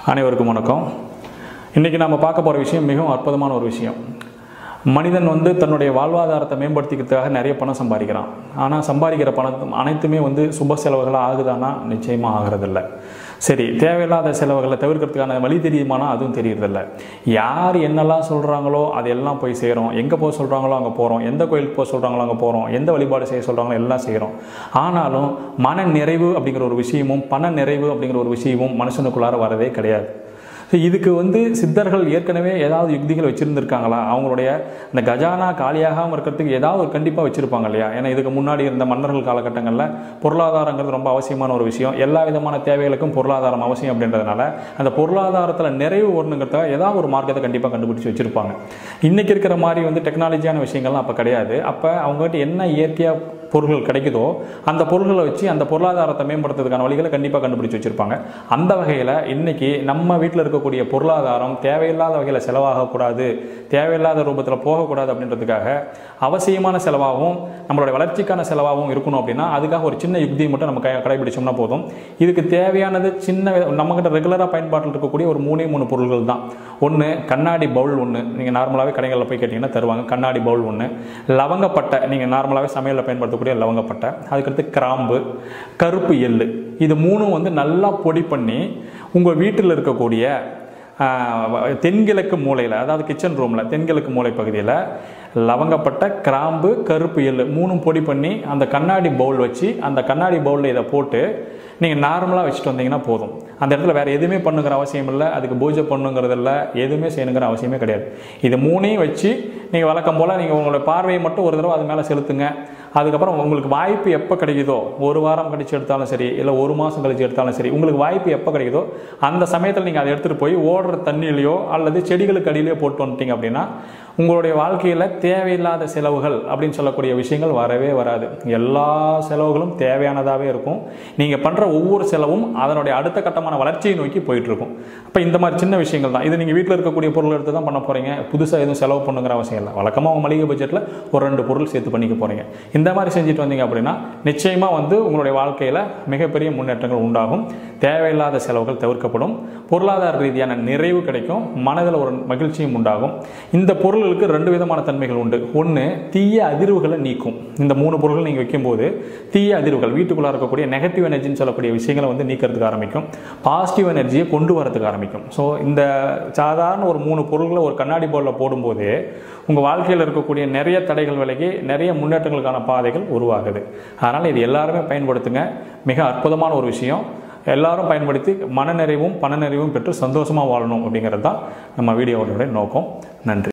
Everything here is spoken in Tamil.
அனைவருக்கும் வணக்கம் இன்றைக்கி நம்ம பார்க்க போகிற விஷயம் மிகவும் அற்புதமான ஒரு விஷயம் மனிதன் வந்து தன்னுடைய வாழ்வாதாரத்தை மேம்படுத்திக்கிறதுக்காக நிறைய பணம் சம்பாதிக்கிறான் ஆனால் சம்பாதிக்கிற பணம் அனைத்துமே வந்து சுப செலவுகளாக ஆகுதானா நிச்சயமாக ஆகிறதில்ல சரி தேவையில்லாத செலவுகளை தவிர்க்கிறதுக்கான வழி தெரியுமானா அதுவும் தெரியறதில்ல யார் என்னெல்லாம் சொல்கிறாங்களோ அதெல்லாம் போய் செய்கிறோம் எங்கே போக சொல்கிறாங்களோ அங்கே போகிறோம் எந்த கோயிலுக்கு போக சொல்கிறாங்களோ அங்கே போகிறோம் எந்த வழிபாடு செய்ய சொல்கிறாங்களோ எல்லாம் செய்கிறோம் ஆனாலும் மன நிறைவு அப்படிங்கிற ஒரு விஷயமும் பண நிறைவு அப்படிங்கிற ஒரு விஷயமும் மனுஷனுக்குள்ளார வரதே கிடையாது ஸோ இதுக்கு வந்து சித்தர்கள் ஏற்கனவே ஏதாவது யுக்திகள் வச்சுருந்துருக்காங்களா அவங்களுடைய இந்த கஜானா காலியாகாமல் இருக்கிறதுக்கு ஏதாவது ஒரு கண்டிப்பாக வச்சுருப்பாங்க இல்லையா ஏன்னா இதுக்கு முன்னாடி இருந்த மன்னர்கள் காலகட்டங்களில் பொருளாதாரங்கிறது ரொம்ப அவசியமான ஒரு விஷயம் எல்லா விதமான தேவைகளுக்கும் பொருளாதாரம் அவசியம் அப்படின்றதுனால அந்த பொருளாதாரத்தில் நிறைவு வரணுங்கிறதுக்காக ஏதாவது ஒரு மார்க்கத்தை கண்டிப்பாக கண்டுபிடிச்சி வச்சுருப்பாங்க இன்றைக்கி இருக்கிற மாதிரி வந்து டெக்னாலஜியான விஷயங்கள்லாம் அப்போ கிடையாது அப்போ அவங்ககிட்ட என்ன இயற்கையாக பொருள்கள் கிடைக்குதோ அந்த பொருள்களை வச்சு அந்த பொருளாதாரத்தை மேம்படுத்துறதுக்கான வழிகளை கண்டிப்பாக கண்டுபிடிச்சு வச்சுருப்பாங்க அந்த வகையில் இன்னைக்கு நம்ம வீட்டில் இருக்கக்கூடிய பொருளாதாரம் தேவையில்லாத வகையில் செலவாகக்கூடாது தேவையில்லாத ரூபத்தில் போகக்கூடாது அப்படின்றதுக்காக அவசியமான செலவாகவும் நம்மளுடைய வளர்ச்சிக்கான செலவாகவும் இருக்கணும் அப்படின்னா அதுக்காக ஒரு சின்ன யுக்தியை மட்டும் நம்ம கை- கடைபிடிச்சோம்னா போதும் இதுக்கு தேவையானது சின்ன நம்மகிட்ட ரெகுலராக பயன்பாட்டில் இருக்கக்கூடிய ஒரு மூணே மூணு பொருள்கள் தான் ஒன்று கண்ணாடி பவுல் ஒன்று நீங்கள் நார்மலாகவே கடைகளில் போய் கேட்டிங்கன்னா தருவாங்க கண்ணாடி பவுல் ஒன்று லவங்கப்பட்டை நீங்கள் நார்மலாகவே சமையலில் பயன்படுத்தக்கூடிய லவங்கப்பட்டை அதுக்கடுத்து கிராம்பு கருப்பு எள்ளு இது மூணும் வந்து நல்லா பொடி பண்ணி உங்கள் வீட்டில் இருக்கக்கூடிய ஆஹ், தென்கிழக்கு மூலையில் அதாவது கிச்சன் ரூமில் தென்கிழக்கு மூலை பகுதியில் லவங்கப்பட்டை கிராம்பு கருப்பு எள்ளு மூணும் பொடி பண்ணி அந்த கண்ணாடி பவுல் வச்சு அந்த கண்ணாடி பவுலில் இதை போட்டு நீங்கள் நார்மலாக வச்சுட்டு வந்தீங்கன்னா போதும் அந்த இடத்துல வேறு எதுவுமே பண்ணுங்கிற அவசியம் இல்லை அதுக்கு பூஜை பண்ணுங்கிறது இல்லை எதுவுமே செய்யணுங்கிற அவசியமே கிடையாது இது மூணையும் வச்சு நீங்கள் வழக்கம் போல் நீங்கள் உங்களோட பார்வையை மட்டும் ஒரு தடவை அது மேலே செலுத்துங்க அதுக்கப்புறம் உங்களுக்கு வாய்ப்பு எப்போ கிடைக்குதோ ஒரு வாரம் கழிச்சு எடுத்தாலும் சரி இல்லை ஒரு மாதம் கழிச்சு எடுத்தாலும் சரி உங்களுக்கு வாய்ப்பு எப்போ கிடைக்குதோ அந்த சமயத்தில் நீங்கள் அதை எடுத்துகிட்டு போய் ஓடுற தண்ணியிலையோ அல்லது செடிகளுக்கு அடியிலையோ போட்டு வந்துட்டீங்க அப்படின்னா உங்களுடைய வாழ்க்கையில் தேவையில்லாத செலவுகள் அப்படின்னு சொல்லக்கூடிய விஷயங்கள் வரவே வராது எல்லா செலவுகளும் தேவையானதாகவே இருக்கும் நீங்கள் பண்ணுற ஒவ்வொரு செலவும் அதனுடைய அடுத்த கட்டமான வளர்ச்சியை நோக்கி போயிட்டு இருக்கும் அப்போ இந்த மாதிரி சின்ன விஷயங்கள் தான் இது நீங்கள் வீட்டில் இருக்கக்கூடிய பொருள் எடுத்து தான் பண்ண போகிறீங்க புதுசாக எதுவும் செலவு பண்ணுங்கிற அவசியம் இல்லை வழக்கமாக உங்கள் மளிகை பட்ஜெட்டில் ஒரு ரெண்டு பொருள் சேர்த்து பண்ணிக்க போகிறீங்க இந்த மாதிரி செஞ்சுட்டு வந்தீங்க அப்படின்னா நிச்சயமாக வந்து உங்களுடைய வாழ்க்கையில் மிகப்பெரிய முன்னேற்றங்கள் உண்டாகும் தேவையில்லாத செலவுகள் தவிர்க்கப்படும் பொருளாதார ரீதியான நிறைவு கிடைக்கும் மனதில் ஒரு மகிழ்ச்சியும் உண்டாகும் இந்த பொருளுக்கு ரெண்டு விதமான தன்மைகள் உண்டு ஒன்று தீய அதிர்வுகளை நீக்கும் இந்த மூணு பொருட்கள் நீங்கள் வைக்கும்போது தீய அதிர்வுகள் வீட்டுக்குள்ளே இருக்கக்கூடிய நெகட்டிவ் எனர்ஜின்னு சொல்லக்கூடிய விஷயங்களை வந்து நீக்கிறதுக்கு ஆரம்பிக்கும் பாசிட்டிவ் எனர்ஜியை கொண்டு வரதுக்கு ஆரம்பிக்கும் ஸோ இந்த சாதாரண ஒரு மூணு பொருள்களை ஒரு கண்ணாடி பவுலில் போடும்போது உங்கள் வாழ்க்கையில் இருக்கக்கூடிய நிறைய தடைகள் விலகி நிறைய முன்னேற்றங்களுக்கான பாதைகள் உருவாகுது அதனால் இது எல்லாருமே பயன்படுத்துங்க மிக அற்புதமான ஒரு விஷயம் எல்லாரும் பயன்படுத்தி மனநிறைவும் பணநிறைவும் பெற்று சந்தோஷமாக வாழணும் அப்படிங்கிறது தான் நம்ம வீடியோவோட நோக்கம் நன்றி